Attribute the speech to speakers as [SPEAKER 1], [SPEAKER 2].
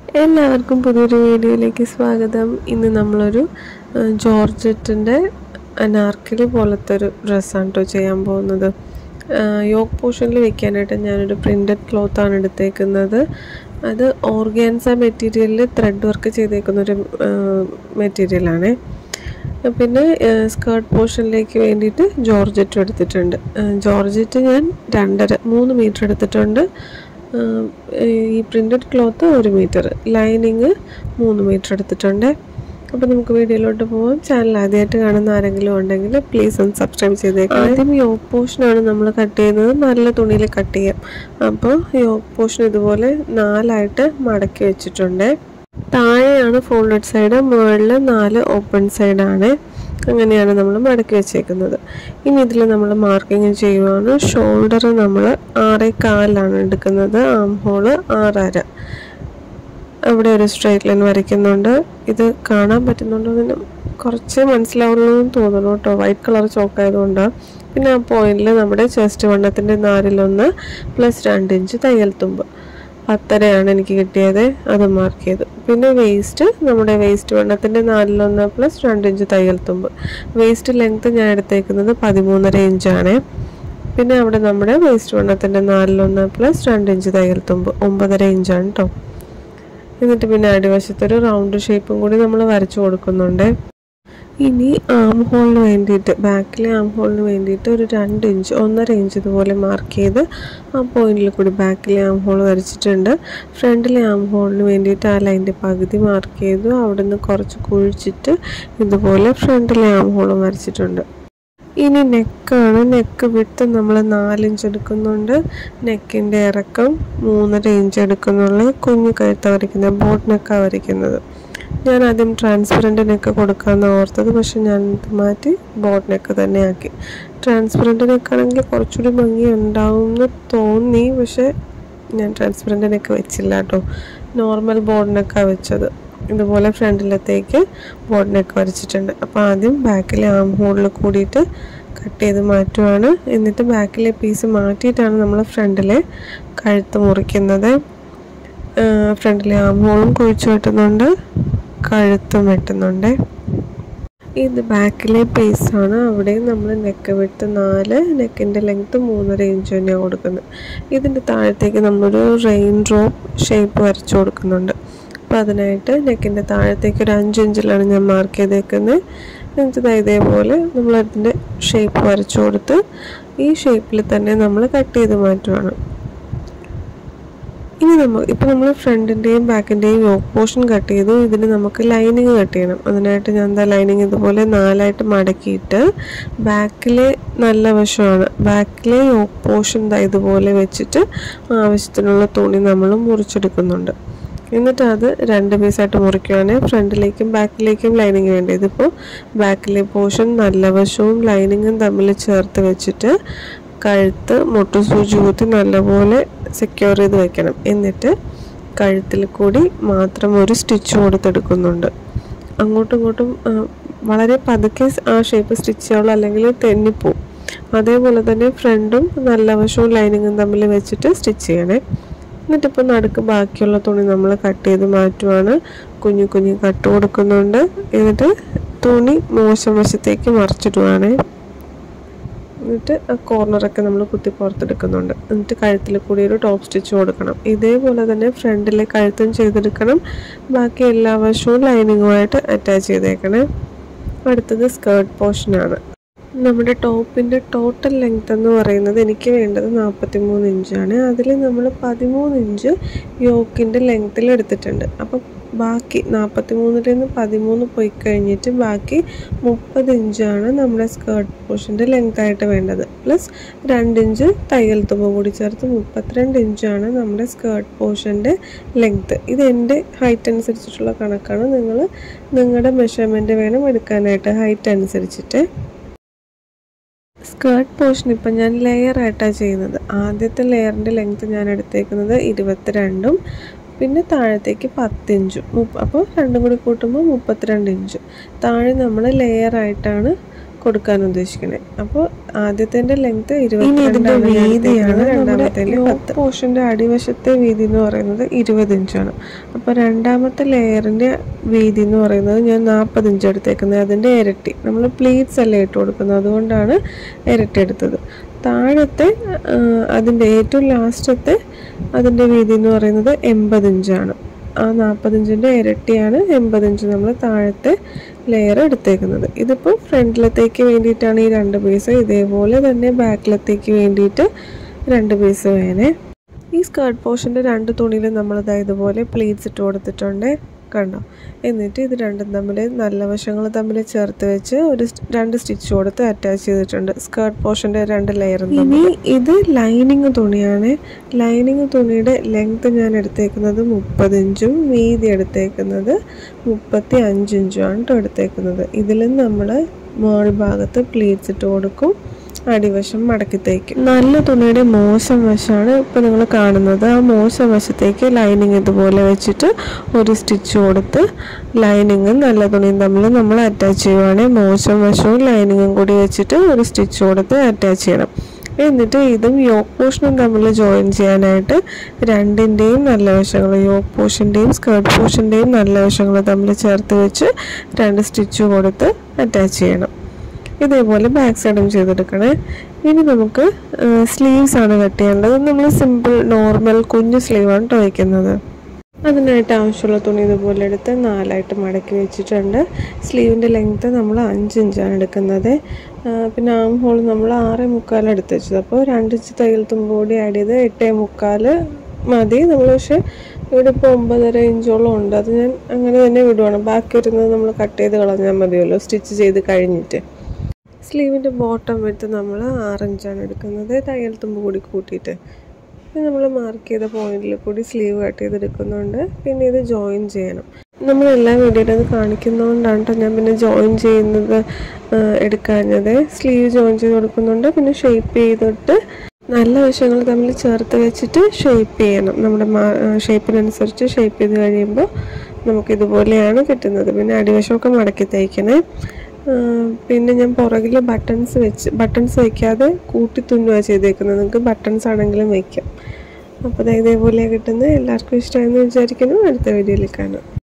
[SPEAKER 1] എല്ലാവർക്കും പുതിയൊരു വീഡിയോയിലേക്ക് സ്വാഗതം ഇന്ന് നമ്മളൊരു ആ, ജോർജറ്റിൻ്റെ അനാർക്കലി പോലത്തെ ഒരു ഡ്രസ്സാണ് കേട്ടോ ചെയ്യാൻ പോകുന്നത് യോക്ക് പോർഷനിൽ വെക്കാനായിട്ട് ഞാനൊരു പ്രിൻറ്റഡ് ക്ലോത്താണ് എടുത്തേക്കുന്നത് അത് ഓർഗാൻസ മെറ്റീരിയലിൽ ത്രെഡ് വർക്ക് ചെയ്തേക്കുന്ന ഒരു മെറ്റീരിയലാണ് പിന്നെ സ്കേർട്ട് പോർഷനിലേക്ക് വേണ്ടിയിട്ട് ജോർജറ്റും എടുത്തിട്ടുണ്ട് ആ, ജോർജറ്റ് ഞാൻ രണ്ടര മൂന്ന് മീറ്റർ എടുത്തിട്ടുണ്ട് ആ, ഈ പ്രിൻറ്റഡ് ക്ലോത്ത് ഒരു മീറ്റർ ലൈനിങ് മൂന്ന് മീറ്റർ എടുത്തിട്ടുണ്ട് അപ്പോൾ നമുക്ക് വീഡിയോയിലോട്ട് പോകാം ചാനൽ ആദ്യമായിട്ട് കാണുന്ന ആരെങ്കിലും ഉണ്ടെങ്കിൽ പ്ലീസ് ഒന്ന് സബ്സ്ക്രൈബ് ചെയ്തേക്കാം ആദ്യം യോക്ക് പോർഷനാണ് നമ്മൾ കട്ട് ചെയ്യുന്നത് നല്ല തുണിയിൽ കട്ട് ചെയ്യാം അപ്പോൾ യോക്ക് പോർഷൻ ഇതുപോലെ നാലായിട്ട് മടക്കി വെച്ചിട്ടുണ്ട് താഴെയാണ് ഫോൾഡഡ് സൈഡ് മുകളിൽ നാല് ഓപ്പൺ സൈഡാണ് അങ്ങനെയാണ് നമ്മൾ മടക്കി വെച്ചേക്കുന്നത് ഇനി ഇതിൽ നമ്മൾ മാർക്കിങ് ചെയ്യുവാണ് ഷോൾഡർ നമ്മൾ ആറേ കാലാണ് എടുക്കുന്നത് ആം ഹോള് ആറര അവിടെ ഒരു സ്ട്രൈറ്റ് ലൈൻ വരയ്ക്കുന്നുണ്ട് ഇത് കാണാൻ പറ്റുന്നുണ്ടോ എന്ന് കുറച്ച് മനസ്സിലാവുള്ളൂ എന്ന് തോന്നുന്നു കേട്ടോ വൈറ്റ് കളർ ചോക്കായതുകൊണ്ടാണ് പിന്നെ ആ പോയിന്റിൽ നമ്മുടെ ചെസ്റ്റ് വണ്ണത്തിൻ്റെ നാലിലൊന്ന് പ്ലസ് രണ്ട് ഇഞ്ച് തയ്യൽ തുമ്പ് പത്തരയാണ് എനിക്ക് കിട്ടിയത് അത് മാർക്ക് ചെയ്തു പിന്നെ വേസ്റ്റ് നമ്മുടെ വേസ്റ്റ് വണ്ണത്തിൻ്റെ നാലിലൊന്ന് പ്ലസ് രണ്ട് ഇഞ്ച് തയ്യൽ തുമ്പ് വേസ്റ്റ് ലെങ്ത് ഞാൻ എടുത്തേക്കുന്നത് പതിമൂന്നര ഇഞ്ചാണ് പിന്നെ അവിടെ നമ്മുടെ വേസ്റ്റ് വണ്ണത്തിൻ്റെ നാലിലൊന്ന് പ്ലസ് രണ്ട് ഇഞ്ച് തയ്യൽ തുമ്പ് ഒമ്പതര ഇഞ്ചാണ് കേട്ടോ എന്നിട്ട് പിന്നെ അടിവശത്തൊരു റൗണ്ട് ഷേപ്പും കൂടി നമ്മൾ വരച്ചു കൊടുക്കുന്നുണ്ട് ഇനി ആം ഹോളിന് വേണ്ടിയിട്ട് ബാക്കിലെ ആം ഹോളിന് വേണ്ടിയിട്ട് ഒരു രണ്ട് ഇഞ്ച് ഒന്നര ഇഞ്ച് ഇതുപോലെ മാർക്ക് ചെയ്ത് ആ പോയിന്റിൽ കൂടി ബാക്കിലെ ആം ഹോൾ വരച്ചിട്ടുണ്ട് ഫ്രണ്ടിലെ ആം ഹോളിന് വേണ്ടിയിട്ട് ആ ലൈൻ്റെ പകുതി മാർക്ക് ചെയ്തു അവിടുന്ന് കുറച്ച് കുഴിച്ചിട്ട് ഇതുപോലെ ഫ്രണ്ടിലെ ആം ഹോളും വരച്ചിട്ടുണ്ട് ഇനി നെക്കാണ് നെക്ക് വിട്ട് നമ്മൾ നാലിഞ്ച് എടുക്കുന്നുണ്ട് നെക്കിൻ്റെ ഇറക്കം മൂന്നര ഇഞ്ച് എടുക്കുന്നുള്ള കുഞ്ഞു കഴുത്ത വരയ്ക്കുന്നത് ബോട്ട് നെക്കാണ് വരയ്ക്കുന്നത് ഞാൻ ആദ്യം ട്രാൻസ്പെറൻറ്റ് നെക്ക് കൊടുക്കാമെന്ന് ഓർത്തത് പക്ഷെ ഞാൻ ഇത് മാറ്റി ബോട്ട് നെക്ക് തന്നെ ആക്കി ട്രാൻസ്പെറൻറ്റ് നെക്കാണെങ്കിൽ കുറച്ചുകൂടി ഭംഗി ഉണ്ടാവും എന്ന് തോന്നി പക്ഷെ ഞാൻ ട്രാൻസ്പെറൻറ്റ് നെക്ക് വെച്ചില്ല കേട്ടോ നോർമൽ ബോർഡ് നെക്കാണ് വെച്ചത് ഇതുപോലെ ഫ്രണ്ടിലത്തേക്ക് ബോർഡ് നെക്ക് വരച്ചിട്ടുണ്ട് അപ്പോൾ ആദ്യം ബാക്കിലെ ആം ഹോളിൽ കൂടിയിട്ട് കട്ട് ചെയ്ത് മാറ്റുവാണ് എന്നിട്ട് ബാക്കിലെ പീസ് മാറ്റിയിട്ടാണ് നമ്മൾ ഫ്രണ്ടിലെ കഴുത്ത് മുറിക്കുന്നത് ഫ്രണ്ടിലെ ആം ഹോളും കുഴിച്ചു വെട്ടുന്നുണ്ട് കഴുത്തും വെട്ടുന്നുണ്ട് ഇത് ബാക്കിലെ പീസാണ് അവിടെ നമ്മൾ നെക്ക് വിട്ട് നാല് നെക്കിൻ്റെ ലെങ്ത്ത് മൂന്നര ഇഞ്ച് തന്നെയാണ് കൊടുക്കുന്നത് ഇതിൻ്റെ താഴത്തേക്ക് നമ്മളൊരു റെയിൻ ഡ്രോപ്പ് ഷേപ്പ് വരച്ചു കൊടുക്കുന്നുണ്ട് അപ്പോൾ അതിനായിട്ട് നെക്കിൻ്റെ താഴത്തേക്ക് ഒരു അഞ്ച് ഇഞ്ചിലാണ് ഞാൻ മാർക്ക് ചെയ്തേക്കുന്നത് എന്നിട്ട് ദാ ഇതേപോലെ നമ്മൾ അതിൻ്റെ ഷേപ്പ് വരച്ചു കൊടുത്ത് ഈ ഷേപ്പിൽ തന്നെ നമ്മൾ കട്ട് ചെയ്ത് മാറ്റുവാണ് ഇനി നമ്മൾ ഇപ്പോൾ നമ്മൾ ഫ്രണ്ടിൻ്റെയും ബാക്കിൻ്റെയും യോക്ക് പോർഷൻ കട്ട് ചെയ്തു ഇതിന് നമുക്ക് ലൈനിങ് കട്ട് ചെയ്യണം അതിനായിട്ട് ഞാൻ എന്താ ലൈനിങ് ഇതുപോലെ നാലായിട്ട് മടക്കിയിട്ട് ബാക്കിലെ നല്ല വശമാണ് ബാക്കിലെ യോക്ക് പോർഷൻ ദാ ഇതുപോലെ വെച്ചിട്ട് ആവശ്യത്തിനുള്ള തുണി നമ്മൾ മുറിച്ചെടുക്കുന്നുണ്ട് എന്നിട്ട് അത് രണ്ട് പീസായിട്ട് മുറിക്കുകയാണ് ഫ്രണ്ടിലേക്കും ബാക്കിലേക്കും ലൈനിങ് വേണ്ടത് ഇതിപ്പോൾ ബാക്കിലെ പോർഷൻ നല്ല വശവും ലൈനിങ്ങും തമ്മിൽ ചേർത്ത് വെച്ചിട്ട് കഴുത്ത് മുട്ടുസൂചി കുത്തി നല്ലപോലെ സെക്യൂർ ചെയ്ത് വെക്കണം എന്നിട്ട് കഴുത്തിൽ കൂടി മാത്രം ഒരു സ്റ്റിച്ച് കൊടുത്തെടുക്കുന്നുണ്ട് അങ്ങോട്ടും ഇങ്ങോട്ടും ആ, വളരെ പതുക്കെ ആ ഷേപ്പ് സ്റ്റിച്ച് ചെയ്യാവുള്ളൂ അല്ലെങ്കിൽ തെന്നിപ്പോവും അതേപോലെ തന്നെ ഫ്രണ്ടും നല്ല വശവും ലൈനിങ്ങും തമ്മിൽ വെച്ചിട്ട് സ്റ്റിച്ച് ചെയ്യണേ എന്നിട്ടിപ്പോൾ നടുക്ക് ബാക്കിയുള്ള തുണി നമ്മൾ കട്ട് ചെയ്ത് മാറ്റുവാണ് കുഞ്ഞു കുഞ്ഞു കട്ട് കൊടുക്കുന്നുണ്ട് എന്നിട്ട് തുണി മോശം വശത്തേക്ക് മറിച്ചിടുവാണ് എന്നിട്ട് ആ കോർണറൊക്കെ നമ്മൾ കുത്തി പുറത്തെടുക്കുന്നുണ്ട് എന്നിട്ട് കഴുത്തിൽ കൂടി ഒരു ടോപ്പ് സ്റ്റിച്ച് കൊടുക്കണം ഇതേപോലെ തന്നെ ഫ്രണ്ടിലെ കഴുത്തും ചെയ്തെടുക്കണം ബാക്കി എല്ലാ വശവും ലൈനിങ്ങുമായിട്ട് അറ്റാച്ച് ചെയ്തേക്കണേ അടുത്തത് സ്കേർട്ട് പോർഷനാണ് നമ്മുടെ ടോപ്പിൻ്റെ ടോട്ടൽ ലെങ്ത് എന്ന് പറയുന്നത് എനിക്ക് വേണ്ടത് നാൽപ്പത്തി മൂന്ന് ഇഞ്ചാണ് അതിൽ നമ്മൾ പതിമൂന്ന് ഇഞ്ച് യോക്കിൻ്റെ ലെങ്ത്തിൽ എടുത്തിട്ടുണ്ട് അപ്പം ബാക്കി നാൽപ്പത്തി മൂന്നിൽ നിന്ന് പതിമൂന്ന് പോയി കഴിഞ്ഞിട്ട് ബാക്കി മുപ്പത് ഇഞ്ചാണ് നമ്മുടെ സ്കേർട്ട് പോർഷൻ്റെ ലെങ്ത് ആയിട്ട് വേണ്ടത് പ്ലസ് രണ്ട് ഇഞ്ച് തയ്യൽ തുമ്പ് കൂടി ചേർത്ത് മുപ്പത്തിരണ്ട് ഇഞ്ചാണ് നമ്മുടെ സ്കേർട്ട് പോർഷൻ്റെ ലെങ്ത് ഇത് എൻ്റെ ഹൈറ്റ് അനുസരിച്ചിട്ടുള്ള കണക്കാണ് നിങ്ങൾ നിങ്ങളുടെ മെഷർമെൻറ്റ് വേണം എടുക്കാനായിട്ട് ഹൈറ്റ് അനുസരിച്ചിട്ട് സ്കേർട്ട് പോർഷൻ ഇപ്പം ഞാൻ ലെയർ ആയിട്ടാണ് ചെയ്യുന്നത് ആദ്യത്തെ ലെയറിൻ്റെ ലെങ്ത് ഞാൻ എടുത്തേക്കുന്നത് ഇരുപത്തിരണ്ടും പിന്നെ താഴത്തേക്ക് പത്തിഞ്ചും മുപ്പ അപ്പോൾ രണ്ടും കൂടി കൂട്ടുമ്പോൾ മുപ്പത്തിരണ്ട് ഇഞ്ച് താഴെ നമ്മൾ ലെയർ ആയിട്ടാണ് കൊടുക്കാൻ ഉദ്ദേശിക്കുന്നത് അപ്പോൾ ആദ്യത്തെ ലെങ്ത് ഇരുപത്തിരണ്ടാണ് വീതിയാണ് രണ്ടാമത്തെ പത്ത് പോർഷൻ്റെ അടിവശത്തെ വീതി എന്ന് പറയുന്നത് ഇരുപത് ഇഞ്ചാണ് അപ്പോൾ രണ്ടാമത്തെ ലെയറിൻ്റെ വീതി എന്ന് പറയുന്നത് ഞാൻ നാൽപ്പത് ഇഞ്ച് എടുത്തേക്കുന്നത് അതിൻ്റെ ഇരട്ടി നമ്മൾ പ്ലീറ്റ്സ് അല്ലേ ഇട്ട് കൊടുക്കുന്നത് അതുകൊണ്ടാണ് ഇരട്ടി എടുത്തത് താഴത്തെ അതിൻ്റെ ഏറ്റവും ലാസ്റ്റത്തെ അതിൻ്റെ വീതി എന്ന് പറയുന്നത് എൺപത് ഇഞ്ചാണ് ആ നാൽപ്പത്തഞ്ചിൻ്റെ ഇരട്ടിയാണ് എൺപത്തഞ്ച് നമ്മൾ താഴത്തെ ലെയർ എടുത്തേക്കുന്നത് ഇതിപ്പോൾ ഫ്രണ്ടിലത്തേക്ക് വേണ്ടിയിട്ടാണ് ഈ രണ്ട് പീസ് ഇതേപോലെ തന്നെ ബാക്കിലത്തേക്ക് വേണ്ടിയിട്ട് രണ്ട് പീസ് വേണേ ഈ സ്കേർട്ട് പോർഷൻ്റെ രണ്ട് തുണിയിൽ നമ്മളിതാ ഇതുപോലെ പ്ലീറ്റ്സ് ഇട്ട് കൊടുത്തിട്ടുണ്ട് കണ്ടോ എന്നിട്ട് ഇത് രണ്ടും തമ്മിൽ നല്ല വശങ്ങൾ തമ്മിൽ ചേർത്ത് വെച്ച് ഒരു രണ്ട് സ്റ്റിച്ച് കൊടുത്ത് അറ്റാച്ച് ചെയ്തിട്ടുണ്ട് സ്കേർട്ട് പോർഷൻ്റെ രണ്ട് ലെയർ ഇനി ഇത് ലൈനിങ് തുണിയാണ് ലൈനിങ് തുണിയുടെ ലെങ്ത് ഞാൻ എടുത്തേക്കുന്നത് മുപ്പത് ഇഞ്ചും വീതി എടുത്തേക്കുന്നത് മുപ്പത്തി അഞ്ച് ഇഞ്ചുമാണ് കേട്ടോ എടുത്തേക്കുന്നത് ഇതിലും നമ്മൾ മോൾ ഭാഗത്ത് പ്ലീറ്റ്സ് ഇട്ട് കൊടുക്കും അടിവശം മടക്കി തയ്ക്കും നല്ല തുണിയുടെ മോശം വശമാണ് ഇപ്പോൾ നിങ്ങൾ കാണുന്നത് ആ മോശം വശത്തേക്ക് ലൈനിങ് ഇതുപോലെ വെച്ചിട്ട് ഒരു സ്റ്റിച്ച് കൊടുത്ത് ലൈനിങ്ങും നല്ല തുണിയും തമ്മിൽ നമ്മൾ അറ്റാച്ച് ചെയ്യുവാണെങ്കിൽ മോശം വശവും ലൈനിങ്ങും കൂടി വെച്ചിട്ട് ഒരു സ്റ്റിച്ച് കൊടുത്ത് അറ്റാച്ച് ചെയ്യണം എന്നിട്ട് ഇതും യോക്ക് പോർഷനും തമ്മിൽ ജോയിൻ ചെയ്യാനായിട്ട് രണ്ടിൻ്റെയും നല്ല വശങ്ങൾ യോക്ക് പോർഷൻ്റെയും സ്കേർട്ട് പോർഷൻ്റെയും നല്ല വശങ്ങൾ തമ്മിൽ ചേർത്ത് വെച്ച് രണ്ട് സ്റ്റിച്ച് കൊടുത്ത് അറ്റാച്ച് ചെയ്യണം ഇതേപോലെ ബാക്ക് സൈഡും ചെയ്തെടുക്കണേ ഇനി നമുക്ക് സ്ലീവ്സ് ആണ് കട്ട് ചെയ്യേണ്ടത് നമ്മൾ സിമ്പിൾ നോർമൽ കുഞ്ഞു സ്ലീവാണ് കേട്ടോ വയ്ക്കുന്നത് അതിനായിട്ട് ആവശ്യമുള്ള തുണി ഇതുപോലെ എടുത്ത് നാലായിട്ട് മടക്കി വെച്ചിട്ടുണ്ട് സ്ലീവിൻ്റെ ലെങ്ത്ത് നമ്മൾ അഞ്ച് ഇഞ്ചാണ് എടുക്കുന്നത് പിന്നെ ആം ഹോൾ നമ്മൾ ആറ് മുക്കാൽ എടുത്ത് വെച്ചത് അപ്പോൾ രണ്ട് ഇഞ്ച് തയ്യൽ തുമ്പ് കൂടി ആഡ് ചെയ്ത് എട്ടേ മുക്കാൽ മതി നമ്മൾ പക്ഷേ ഇവിടെ ഇപ്പോൾ ഒമ്പതര ഇഞ്ചോളം ഉണ്ട് അത് ഞാൻ അങ്ങനെ തന്നെ വിടുവാണ് ബാക്കി വരുന്നത് നമ്മൾ കട്ട് ചെയ്ത് കളഞ്ഞാൽ മതിയല്ലോ സ്റ്റിച്ച് ചെയ്ത് കഴിഞ്ഞിട്ട് സ്ലീവിൻ്റെ ബോട്ടം വെട്ട് നമ്മൾ ആറിഞ്ചാണ് എടുക്കുന്നത് തയ്യൽ തുമ്പ് കൂടി കൂട്ടിയിട്ട് പിന്നെ നമ്മൾ മാർക്ക് ചെയ്ത പോയിന്റിൽ കൂടി സ്ലീവ് കട്ട് ചെയ്തെടുക്കുന്നുണ്ട് പിന്നെ ഇത് ജോയിൻ ചെയ്യണം നമ്മൾ എല്ലാ വീഡിയോയിലും അത് കാണിക്കുന്നതുകൊണ്ടാണ് കേട്ടോ ഞാൻ പിന്നെ ജോയിൻ ചെയ്യുന്നത് എടുക്കാഞ്ഞത് സ്ലീവ് ജോയിൻ ചെയ്ത് കൊടുക്കുന്നുണ്ട് പിന്നെ ഷേപ്പ് ചെയ്തിട്ട് നല്ല വശങ്ങൾ തമ്മിൽ ചേർത്ത് വെച്ചിട്ട് ഷേപ്പ് ചെയ്യണം നമ്മുടെ ഷേപ്പിനനുസരിച്ച് ഷേപ്പ് ചെയ്ത് കഴിയുമ്പോൾ നമുക്കിതുപോലെയാണ് കിട്ടുന്നത് പിന്നെ അടിവശമൊക്കെ മടക്കി തയ്ക്കണേ പിന്നെ ഞാൻ പുറകിൽ ബട്ടൺസ് വെച്ച് ബട്ടൺസ് വയ്ക്കാതെ കൂട്ടി തുന്നുകയാണ് ചെയ്തേക്കുന്നത് നിങ്ങൾക്ക് ബട്ടൺസ് ആണെങ്കിലും വയ്ക്കാം അപ്പോൾ ഇതേപോലെ കിട്ടുന്നത് എല്ലാവർക്കും ഇഷ്ടമായെന്ന് വിചാരിക്കുന്നു അടുത്ത വീഡിയോയിൽ കാണാം